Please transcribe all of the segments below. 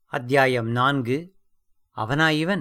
அத்தியாயம் நான்கு அவனா இவன்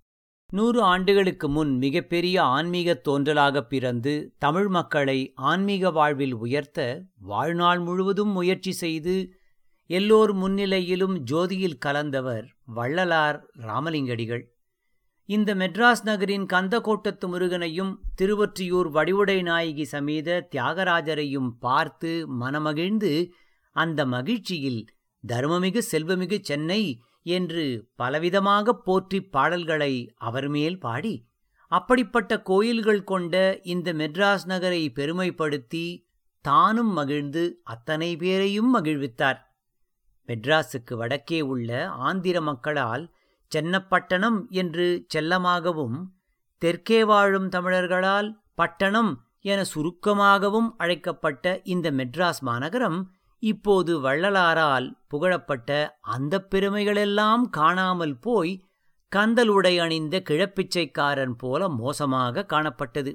நூறு ஆண்டுகளுக்கு முன் மிகப்பெரிய ஆன்மீகத் தோன்றலாகப் பிறந்து தமிழ் மக்களை ஆன்மீக வாழ்வில் உயர்த்த வாழ்நாள் முழுவதும் முயற்சி செய்து எல்லோர் முன்னிலையிலும் ஜோதியில் கலந்தவர் வள்ளலார் ராமலிங்கடிகள் இந்த மெட்ராஸ் நகரின் கந்தக்கோட்டத்து முருகனையும் திருவொற்றியூர் வடிவுடை நாயகி சமேத தியாகராஜரையும் பார்த்து மனமகிழ்ந்து அந்த மகிழ்ச்சியில் தர்மமிகு செல்வமிகு சென்னை என்று பலவிதமாகப் போற்றிப் பாடல்களை அவர் மேல் பாடி அப்படிப்பட்ட கோயில்கள் கொண்ட இந்த மெட்ராஸ் நகரை பெருமைப்படுத்தி தானும் மகிழ்ந்து அத்தனை பேரையும் மகிழ்வித்தார் மெட்ராஸுக்கு வடக்கே உள்ள ஆந்திர மக்களால் சென்னப்பட்டணம் என்று செல்லமாகவும் தெற்கே வாழும் தமிழர்களால் பட்டணம் என சுருக்கமாகவும் அழைக்கப்பட்ட இந்த மெட்ராஸ் மாநகரம் இப்போது வள்ளலாரால் புகழப்பட்ட அந்தப் பெருமைகளெல்லாம் காணாமல் போய் கந்தல் உடை அணிந்த கிழப்பிச்சைக்காரன் போல மோசமாக காணப்பட்டது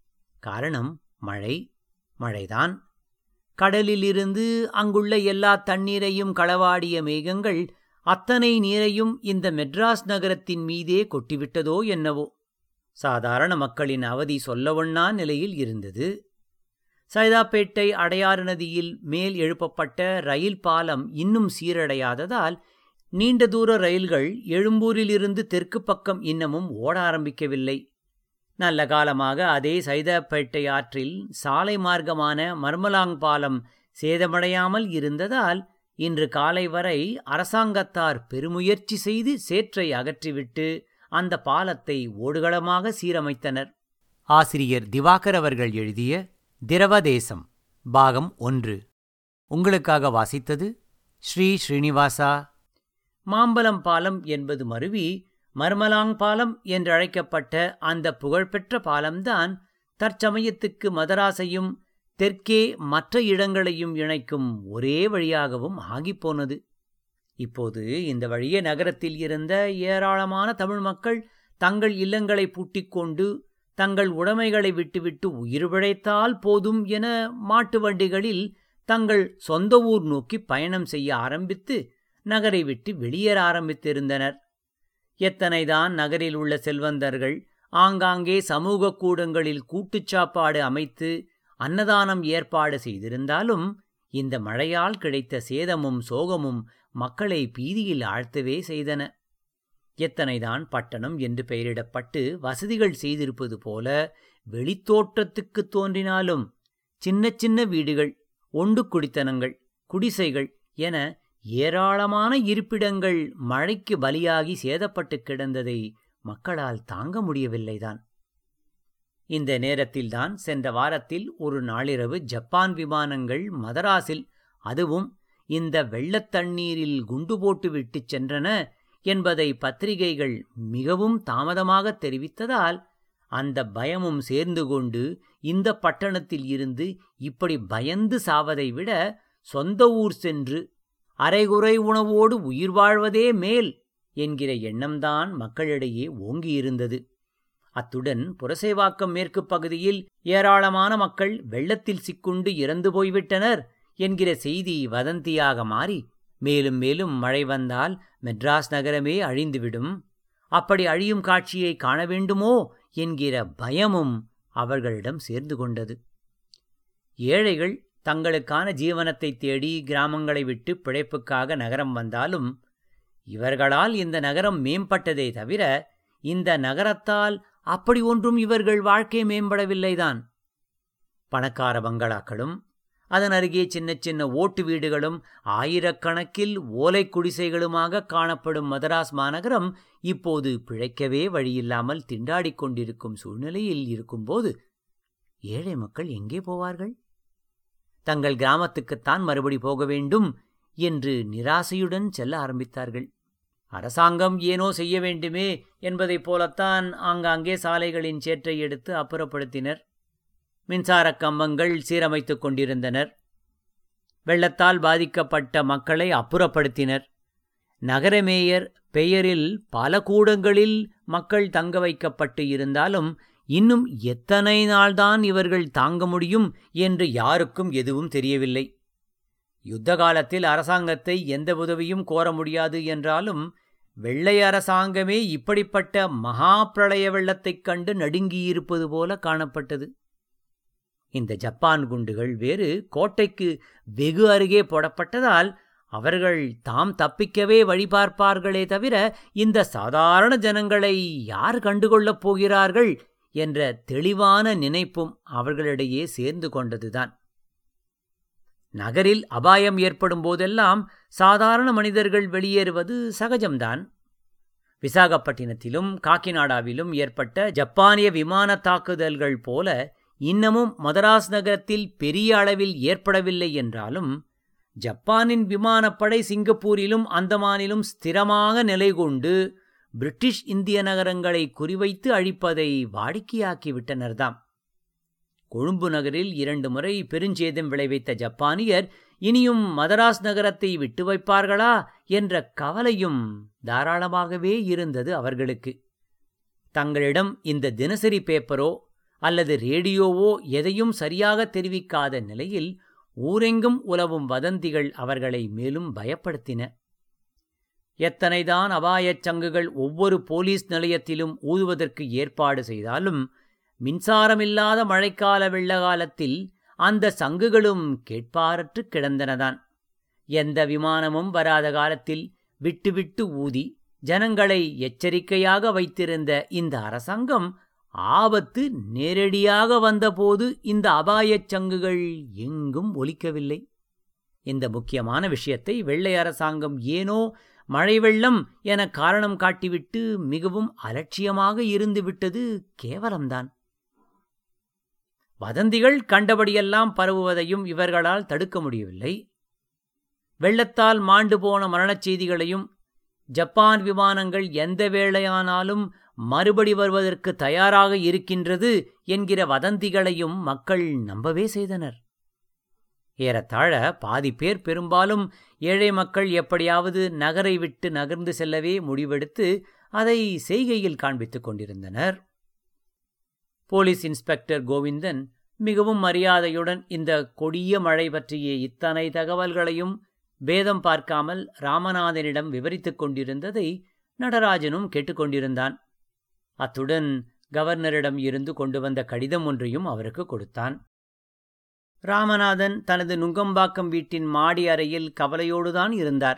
காரணம் மழை மழைதான் கடலிலிருந்து அங்குள்ள எல்லா தண்ணீரையும் களவாடிய மேகங்கள் அத்தனை நீரையும் இந்த மெட்ராஸ் நகரத்தின் மீதே கொட்டிவிட்டதோ என்னவோ சாதாரண மக்களின் அவதி சொல்லவொண்ணா நிலையில் இருந்தது சைதாப்பேட்டை அடையாறு நதியில் மேல் எழுப்பப்பட்ட ரயில் பாலம் இன்னும் சீரடையாததால் நீண்ட தூர ரயில்கள் எழும்பூரிலிருந்து தெற்கு பக்கம் இன்னமும் ஓட ஆரம்பிக்கவில்லை நல்ல காலமாக அதே சைதாப்பேட்டை ஆற்றில் சாலை மார்க்கமான மர்மலாங் பாலம் சேதமடையாமல் இருந்ததால் இன்று காலை வரை அரசாங்கத்தார் பெருமுயற்சி செய்து சேற்றை அகற்றிவிட்டு அந்த பாலத்தை ஓடுகளமாக சீரமைத்தனர் ஆசிரியர் திவாகர் அவர்கள் எழுதிய திரவதேசம் பாகம் ஒன்று உங்களுக்காக வாசித்தது ஸ்ரீ ஸ்ரீனிவாசா மாம்பலம் பாலம் என்பது மருவி மர்மலாங் பாலம் என்றழைக்கப்பட்ட அந்த புகழ்பெற்ற பாலம்தான் தற்சமயத்துக்கு மதராசையும் தெற்கே மற்ற இடங்களையும் இணைக்கும் ஒரே வழியாகவும் ஆகிப்போனது இப்போது இந்த வழியே நகரத்தில் இருந்த ஏராளமான தமிழ் மக்கள் தங்கள் இல்லங்களை பூட்டிக்கொண்டு தங்கள் உடைமைகளை விட்டுவிட்டு உயிர் பிழைத்தால் போதும் என மாட்டு வண்டிகளில் தங்கள் சொந்த ஊர் நோக்கி பயணம் செய்ய ஆரம்பித்து நகரை விட்டு வெளியேற ஆரம்பித்திருந்தனர் எத்தனைதான் நகரில் உள்ள செல்வந்தர்கள் ஆங்காங்கே சமூக கூடங்களில் கூட்டுச்சாப்பாடு அமைத்து அன்னதானம் ஏற்பாடு செய்திருந்தாலும் இந்த மழையால் கிடைத்த சேதமும் சோகமும் மக்களை பீதியில் ஆழ்த்தவே செய்தன எத்தனைதான் பட்டணம் என்று பெயரிடப்பட்டு வசதிகள் செய்திருப்பது போல வெளித்தோற்றத்துக்குத் தோன்றினாலும் சின்ன சின்ன வீடுகள் ஒண்டு குடித்தனங்கள் குடிசைகள் என ஏராளமான இருப்பிடங்கள் மழைக்கு பலியாகி சேதப்பட்டு கிடந்ததை மக்களால் தாங்க முடியவில்லைதான் இந்த நேரத்தில்தான் சென்ற வாரத்தில் ஒரு நாளிரவு ஜப்பான் விமானங்கள் மதராஸில் அதுவும் இந்த வெள்ளத் தண்ணீரில் குண்டு போட்டு விட்டுச் சென்றன என்பதை பத்திரிகைகள் மிகவும் தாமதமாக தெரிவித்ததால் அந்த பயமும் சேர்ந்து கொண்டு இந்த பட்டணத்தில் இருந்து இப்படி பயந்து சாவதை விட சொந்த ஊர் சென்று அரைகுறை உணவோடு உயிர் வாழ்வதே மேல் என்கிற எண்ணம்தான் மக்களிடையே ஓங்கியிருந்தது அத்துடன் புரசேவாக்கம் மேற்கு பகுதியில் ஏராளமான மக்கள் வெள்ளத்தில் சிக்குண்டு இறந்து போய்விட்டனர் என்கிற செய்தி வதந்தியாக மாறி மேலும் மேலும் மழை வந்தால் மெட்ராஸ் நகரமே அழிந்துவிடும் அப்படி அழியும் காட்சியை காண வேண்டுமோ என்கிற பயமும் அவர்களிடம் சேர்ந்து கொண்டது ஏழைகள் தங்களுக்கான ஜீவனத்தை தேடி கிராமங்களை விட்டு பிழைப்புக்காக நகரம் வந்தாலும் இவர்களால் இந்த நகரம் மேம்பட்டதே தவிர இந்த நகரத்தால் அப்படி ஒன்றும் இவர்கள் வாழ்க்கை மேம்படவில்லைதான் பணக்கார பங்களாக்களும் அதன் அருகே சின்ன சின்ன ஓட்டு வீடுகளும் ஆயிரக்கணக்கில் ஓலை குடிசைகளுமாக காணப்படும் மதராஸ் மாநகரம் இப்போது பிழைக்கவே வழியில்லாமல் திண்டாடிக் கொண்டிருக்கும் சூழ்நிலையில் இருக்கும்போது ஏழை மக்கள் எங்கே போவார்கள் தங்கள் கிராமத்துக்குத்தான் மறுபடி போக வேண்டும் என்று நிராசையுடன் செல்ல ஆரம்பித்தார்கள் அரசாங்கம் ஏனோ செய்ய வேண்டுமே என்பதைப் போலத்தான் ஆங்காங்கே சாலைகளின் சேற்றை எடுத்து அப்புறப்படுத்தினர் மின்சாரக் கம்பங்கள் சீரமைத்துக் கொண்டிருந்தனர் வெள்ளத்தால் பாதிக்கப்பட்ட மக்களை அப்புறப்படுத்தினர் நகர மேயர் பெயரில் பல கூடங்களில் மக்கள் தங்க வைக்கப்பட்டு இருந்தாலும் இன்னும் எத்தனை நாள்தான் இவர்கள் தாங்க முடியும் என்று யாருக்கும் எதுவும் தெரியவில்லை யுத்த காலத்தில் அரசாங்கத்தை எந்த உதவியும் கோர முடியாது என்றாலும் வெள்ளை அரசாங்கமே இப்படிப்பட்ட மகா பிரளய வெள்ளத்தைக் கண்டு நடுங்கியிருப்பது போல காணப்பட்டது இந்த ஜப்பான் குண்டுகள் வேறு கோட்டைக்கு வெகு அருகே போடப்பட்டதால் அவர்கள் தாம் தப்பிக்கவே வழிபார்ப்பார்களே தவிர இந்த சாதாரண ஜனங்களை யார் கண்டுகொள்ளப் போகிறார்கள் என்ற தெளிவான நினைப்பும் அவர்களிடையே சேர்ந்து கொண்டதுதான் நகரில் அபாயம் ஏற்படும் போதெல்லாம் சாதாரண மனிதர்கள் வெளியேறுவது சகஜம்தான் விசாகப்பட்டினத்திலும் காக்கிநாடாவிலும் ஏற்பட்ட ஜப்பானிய விமான தாக்குதல்கள் போல இன்னமும் மதராஸ் நகரத்தில் பெரிய அளவில் ஏற்படவில்லை என்றாலும் ஜப்பானின் விமானப்படை சிங்கப்பூரிலும் அந்தமானிலும் ஸ்திரமாக நிலை கொண்டு பிரிட்டிஷ் இந்திய நகரங்களை குறிவைத்து அழிப்பதை வாடிக்கையாக்கிவிட்டனர்தாம் கொழும்பு நகரில் இரண்டு முறை பெருஞ்சேதம் விளைவித்த ஜப்பானியர் இனியும் மதராஸ் நகரத்தை விட்டு வைப்பார்களா என்ற கவலையும் தாராளமாகவே இருந்தது அவர்களுக்கு தங்களிடம் இந்த தினசரி பேப்பரோ அல்லது ரேடியோவோ எதையும் சரியாக தெரிவிக்காத நிலையில் ஊரெங்கும் உலவும் வதந்திகள் அவர்களை மேலும் பயப்படுத்தின எத்தனைதான் அபாயச் சங்குகள் ஒவ்வொரு போலீஸ் நிலையத்திலும் ஊதுவதற்கு ஏற்பாடு செய்தாலும் மின்சாரமில்லாத மழைக்கால வெள்ளகாலத்தில் அந்த சங்குகளும் கேட்பாரற்று கிடந்தனதான் எந்த விமானமும் வராத காலத்தில் விட்டுவிட்டு ஊதி ஜனங்களை எச்சரிக்கையாக வைத்திருந்த இந்த அரசாங்கம் ஆபத்து நேரடியாக வந்தபோது இந்த அபாயச் சங்குகள் எங்கும் ஒலிக்கவில்லை இந்த முக்கியமான விஷயத்தை வெள்ளை அரசாங்கம் ஏனோ மழை வெள்ளம் என காரணம் காட்டிவிட்டு மிகவும் அலட்சியமாக இருந்துவிட்டது கேவலம்தான் வதந்திகள் கண்டபடியெல்லாம் பரவுவதையும் இவர்களால் தடுக்க முடியவில்லை வெள்ளத்தால் மாண்டு போன மரணச் செய்திகளையும் ஜப்பான் விமானங்கள் எந்த வேளையானாலும் மறுபடி வருவதற்கு தயாராக இருக்கின்றது என்கிற வதந்திகளையும் மக்கள் நம்பவே செய்தனர் ஏறத்தாழ பாதி பேர் பெரும்பாலும் ஏழை மக்கள் எப்படியாவது நகரை விட்டு நகர்ந்து செல்லவே முடிவெடுத்து அதை செய்கையில் காண்பித்துக் கொண்டிருந்தனர் போலீஸ் இன்ஸ்பெக்டர் கோவிந்தன் மிகவும் மரியாதையுடன் இந்த கொடிய மழை பற்றிய இத்தனை தகவல்களையும் பேதம் பார்க்காமல் ராமநாதனிடம் விவரித்துக் கொண்டிருந்ததை நடராஜனும் கேட்டுக்கொண்டிருந்தான் அத்துடன் கவர்னரிடம் இருந்து கொண்டு வந்த கடிதம் ஒன்றையும் அவருக்கு கொடுத்தான் ராமநாதன் தனது நுங்கம்பாக்கம் வீட்டின் மாடி அறையில் கவலையோடுதான் இருந்தார்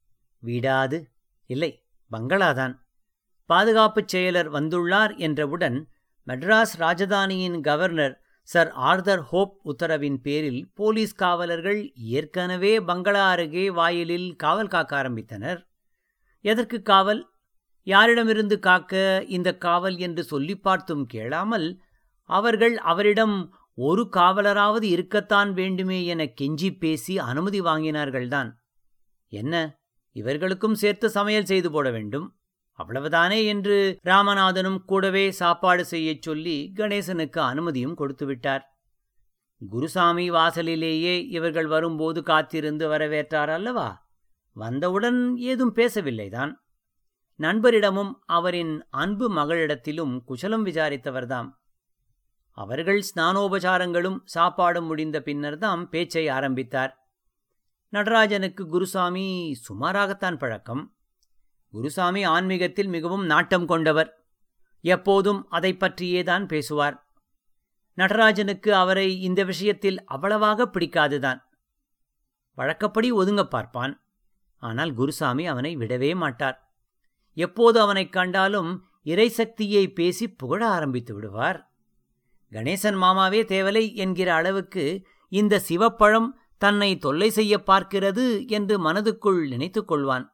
வீடாது இல்லை பங்களாதான் பாதுகாப்புச் செயலர் வந்துள்ளார் என்றவுடன் மெட்ராஸ் ராஜதானியின் கவர்னர் சர் ஆர்தர் ஹோப் உத்தரவின் பேரில் போலீஸ் காவலர்கள் ஏற்கனவே பங்களா அருகே வாயிலில் காவல் காக்க ஆரம்பித்தனர் எதற்கு காவல் யாரிடமிருந்து காக்க இந்த காவல் என்று சொல்லி பார்த்தும் கேளாமல் அவர்கள் அவரிடம் ஒரு காவலராவது இருக்கத்தான் வேண்டுமே என கெஞ்சி பேசி அனுமதி வாங்கினார்கள்தான் என்ன இவர்களுக்கும் சேர்த்து சமையல் செய்து போட வேண்டும் அவ்வளவுதானே என்று ராமநாதனும் கூடவே சாப்பாடு செய்யச் சொல்லி கணேசனுக்கு அனுமதியும் கொடுத்து விட்டார் குருசாமி வாசலிலேயே இவர்கள் வரும்போது காத்திருந்து வரவேற்றார் அல்லவா வந்தவுடன் ஏதும் பேசவில்லைதான் நண்பரிடமும் அவரின் அன்பு மகளிடத்திலும் குசலம் விசாரித்தவர்தாம் அவர்கள் ஸ்நானோபசாரங்களும் சாப்பாடும் முடிந்த பின்னர்தாம் பேச்சை ஆரம்பித்தார் நடராஜனுக்கு குருசாமி சுமாராகத்தான் பழக்கம் குருசாமி ஆன்மீகத்தில் மிகவும் நாட்டம் கொண்டவர் எப்போதும் அதை பற்றியேதான் பேசுவார் நடராஜனுக்கு அவரை இந்த விஷயத்தில் அவ்வளவாக பிடிக்காதுதான் வழக்கப்படி ஒதுங்க பார்ப்பான் ஆனால் குருசாமி அவனை விடவே மாட்டார் எப்போது அவனைக் கண்டாலும் இறைசக்தியை பேசி புகழ ஆரம்பித்து விடுவார் கணேசன் மாமாவே தேவலை என்கிற அளவுக்கு இந்த சிவப்பழம் தன்னை தொல்லை செய்ய பார்க்கிறது என்று மனதுக்குள் நினைத்துக் கொள்வான்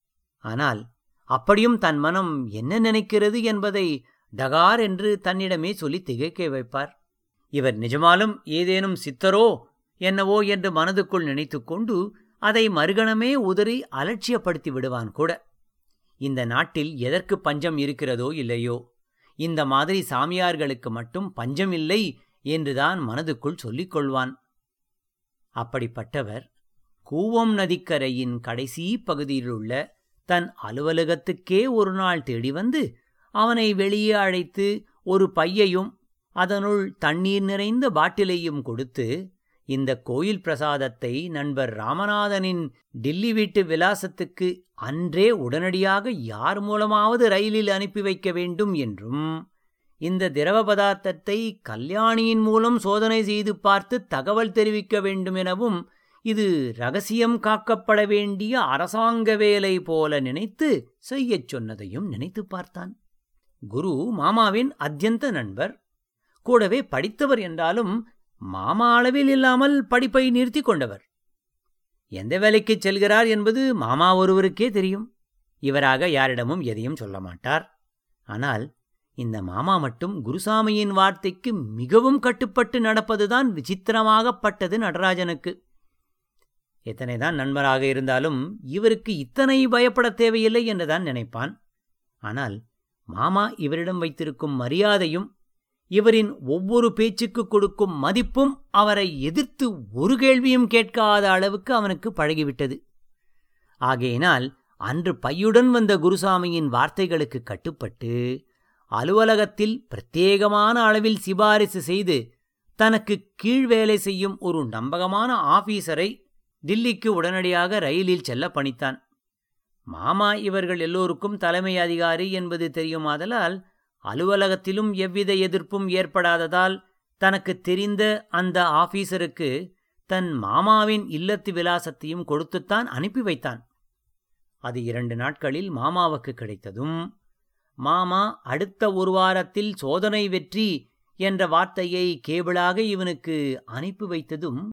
ஆனால் அப்படியும் தன் மனம் என்ன நினைக்கிறது என்பதை டகார் என்று தன்னிடமே சொல்லி திகைக்க வைப்பார் இவர் நிஜமாலும் ஏதேனும் சித்தரோ என்னவோ என்று மனதுக்குள் நினைத்துக்கொண்டு அதை மறுகணமே உதறி அலட்சியப்படுத்தி விடுவான் கூட இந்த நாட்டில் எதற்கு பஞ்சம் இருக்கிறதோ இல்லையோ இந்த மாதிரி சாமியார்களுக்கு மட்டும் பஞ்சம் இல்லை என்றுதான் மனதுக்குள் சொல்லிக் கொள்வான் அப்படிப்பட்டவர் கூவம் நதிக்கரையின் கடைசி பகுதியிலுள்ள தன் அலுவலகத்துக்கே ஒரு நாள் தேடி வந்து அவனை வெளியே அழைத்து ஒரு பையையும் அதனுள் தண்ணீர் நிறைந்த பாட்டிலையும் கொடுத்து இந்த கோயில் பிரசாதத்தை நண்பர் ராமநாதனின் டில்லி வீட்டு விலாசத்துக்கு அன்றே உடனடியாக யார் மூலமாவது ரயிலில் அனுப்பி வைக்க வேண்டும் என்றும் இந்த திரவ பதார்த்தத்தை கல்யாணியின் மூலம் சோதனை செய்து பார்த்து தகவல் தெரிவிக்க வேண்டும் எனவும் இது ரகசியம் காக்கப்பட வேண்டிய அரசாங்க வேலை போல நினைத்து செய்யச் சொன்னதையும் நினைத்து பார்த்தான் குரு மாமாவின் அத்தியந்த நண்பர் கூடவே படித்தவர் என்றாலும் மாமா அளவில் இல்லாமல் படிப்பை நிறுத்தி கொண்டவர் எந்த வேலைக்கு செல்கிறார் என்பது மாமா ஒருவருக்கே தெரியும் இவராக யாரிடமும் எதையும் சொல்ல மாட்டார் ஆனால் இந்த மாமா மட்டும் குருசாமியின் வார்த்தைக்கு மிகவும் கட்டுப்பட்டு நடப்பதுதான் விசித்திரமாகப்பட்டது நடராஜனுக்கு எத்தனைதான் நண்பராக இருந்தாலும் இவருக்கு இத்தனை பயப்பட தேவையில்லை என்றுதான் நினைப்பான் ஆனால் மாமா இவரிடம் வைத்திருக்கும் மரியாதையும் இவரின் ஒவ்வொரு பேச்சுக்கு கொடுக்கும் மதிப்பும் அவரை எதிர்த்து ஒரு கேள்வியும் கேட்காத அளவுக்கு அவனுக்கு பழகிவிட்டது ஆகையினால் அன்று பையுடன் வந்த குருசாமியின் வார்த்தைகளுக்கு கட்டுப்பட்டு அலுவலகத்தில் பிரத்யேகமான அளவில் சிபாரிசு செய்து தனக்கு கீழ் வேலை செய்யும் ஒரு நம்பகமான ஆபீசரை டில்லிக்கு உடனடியாக ரயிலில் செல்ல பணித்தான் மாமா இவர்கள் எல்லோருக்கும் தலைமை அதிகாரி என்பது தெரியுமாதலால் அலுவலகத்திலும் எவ்வித எதிர்ப்பும் ஏற்படாததால் தனக்கு தெரிந்த அந்த ஆபீசருக்கு தன் மாமாவின் இல்லத்து விலாசத்தையும் கொடுத்துத்தான் அனுப்பி வைத்தான் அது இரண்டு நாட்களில் மாமாவுக்கு கிடைத்ததும் மாமா அடுத்த ஒரு வாரத்தில் சோதனை வெற்றி என்ற வார்த்தையை கேபிளாக இவனுக்கு அனுப்பி வைத்ததும்